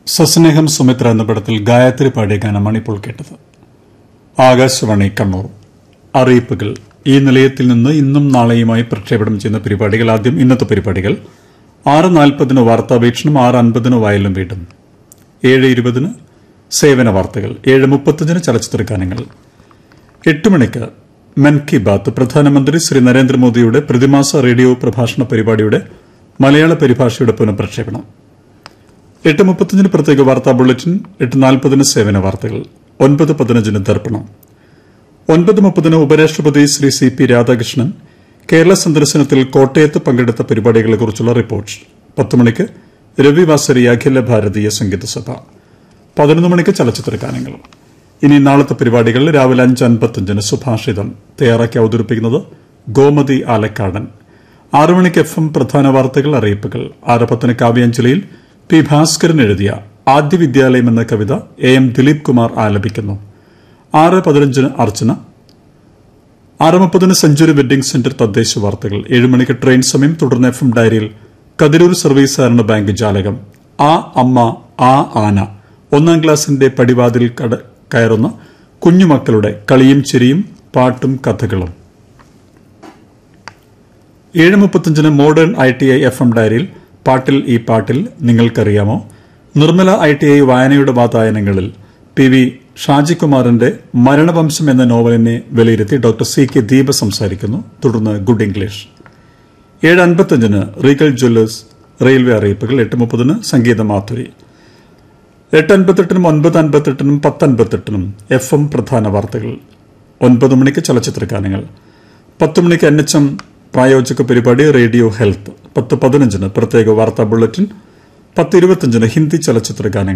സസ്നേഹം സുമിത്ര എന്ന പടത്തിൽ ഗായത്രി പാടിയ ഗാനമാണ് ഇപ്പോൾ കേട്ടത് ആകാശവാണി കണ്ണൂർ അറിയിപ്പുകൾ ഈ നിലയത്തിൽ നിന്ന് ഇന്നും നാളെയുമായി പ്രക്ഷേപണം ചെയ്യുന്ന പരിപാടികൾ ആദ്യം ഇന്നത്തെ പരിപാടികൾ ആറ് നാൽപ്പതിന് വാർത്താവീക്ഷണം ആറ് അൻപതിന് വയലും വീടും ഏഴ് ഇരുപതിന് സേവന വാർത്തകൾ ഏഴ് മുപ്പത്തഞ്ചിന് ചലച്ചിത്ര ഗാനങ്ങൾ എട്ട് മണിക്ക് മൻ കി ബാത്ത് പ്രധാനമന്ത്രി ശ്രീ നരേന്ദ്രമോദിയുടെ പ്രതിമാസ റേഡിയോ പ്രഭാഷണ പരിപാടിയുടെ മലയാള പരിഭാഷയുടെ പുനഃപ്രക്ഷേപണം എട്ട് മുപ്പത്തഞ്ചിന് പ്രത്യേക വാർത്താ ബുള്ളറ്റിൻ എട്ട് നാൽപ്പതിന് സേവന വാർത്തകൾ ഒൻപത് പതിനഞ്ചിന് ദർപ്പണം ഒൻപത് മുപ്പതിന് ഉപരാഷ്ട്രപതി ശ്രീ സി പി രാധാകൃഷ്ണൻ കേരള സന്ദർശനത്തിൽ കോട്ടയത്ത് പങ്കെടുത്ത പരിപാടികളെക്കുറിച്ചുള്ള റിപ്പോർട്ട് പത്ത് മണിക്ക് രവി വാസരി അഖില ഭാരതീയ സംഗീത സഭ പതിനൊന്ന് മണിക്ക് ചലച്ചിത്ര ഗാനങ്ങൾ ഇനി നാളത്തെ പരിപാടികൾ രാവിലെ അഞ്ച് അൻപത്തഞ്ചിന് സുഭാഷിതം തയ്യാറാക്കി അവതരിപ്പിക്കുന്നത് ഗോമതി ആലക്കാടൻ ആറു മണിക്ക് എഫ് എം പ്രധാന വാർത്തകൾ അറിയിപ്പുകൾ ആറ് പത്തിന് കാവ്യാഞ്ജലിയിൽ പി ഭാസ്കരൻ എഴുതിയ ആദ്യ വിദ്യാലയം എന്ന കവിത എ എം ദിലീപ് കുമാർ ആലപിക്കുന്നു ആറ് പതിനഞ്ചിന് അർച്ചന ആറ് മുപ്പതിന് സെഞ്ചുറി വെഡ്ഡിംഗ് സെന്റർ തദ്ദേശ വാർത്തകൾ ഏഴ് മണിക്ക് ട്രെയിൻ സമയം തുടർന്ന് എഫ് എം ഡയറിയിൽ കതിരൂർ സർവീസ് സഹകരണ ബാങ്ക് ജാലകം ആ അമ്മ ആ ആന ഒന്നാം ക്ലാസിന്റെ പടിവാതിൽ കട- കയറുന്ന കുഞ്ഞുമക്കളുടെ കളിയും ചിരിയും പാട്ടും കഥകളും ഏഴ് മുപ്പത്തഞ്ചിന് modern I T I F M ഡയറിയിൽ പാട്ടിൽ ഈ പാട്ടിൽ നിങ്ങൾക്കറിയാമോ നിർമ്മല ഐ ടി ഐ വായനയുടെ വാതായനങ്ങളിൽ പി വി ഷാജികുമാറിന്റെ മരണവംശം എന്ന നോവലിനെ വിലയിരുത്തി ഡോക്ടർ സി കെ ദീപ സംസാരിക്കുന്നു തുടർന്ന് ഗുഡ് ഇംഗ്ലീഷ് ഏഴ് അൻപത്തഞ്ചിന് റീഗൽ ജ്വല്ലേഴ്സ് റെയിൽവേ അറിയിപ്പുകൾ എട്ട് മുപ്പതിന് സംഗീത മാധുരി എട്ട് അൻപത്തെട്ടിനും ഒൻപത് അൻപത്തെട്ടിനും പത്ത് അൻപത്തെട്ടിനും എഫ് എം പ്രധാന വാർത്തകൾ ഒൻപത് മണിക്ക് ചലച്ചിത്ര ഗാനങ്ങൾ പത്ത് മണിക്ക് എൻ എച്ച് എം പ്രായോജക പരിപാടി റേഡിയോ ഹെൽത്ത് പത്ത് പതിനഞ്ചിന് പ്രത്യേക വാർത്താ ബുള്ളറ്റിൻ പത്ത് ഇരുപത്തിയഞ്ചിന് ഹിന്ദി ചലച്ചിത്ര ഗാനങ്ങൾ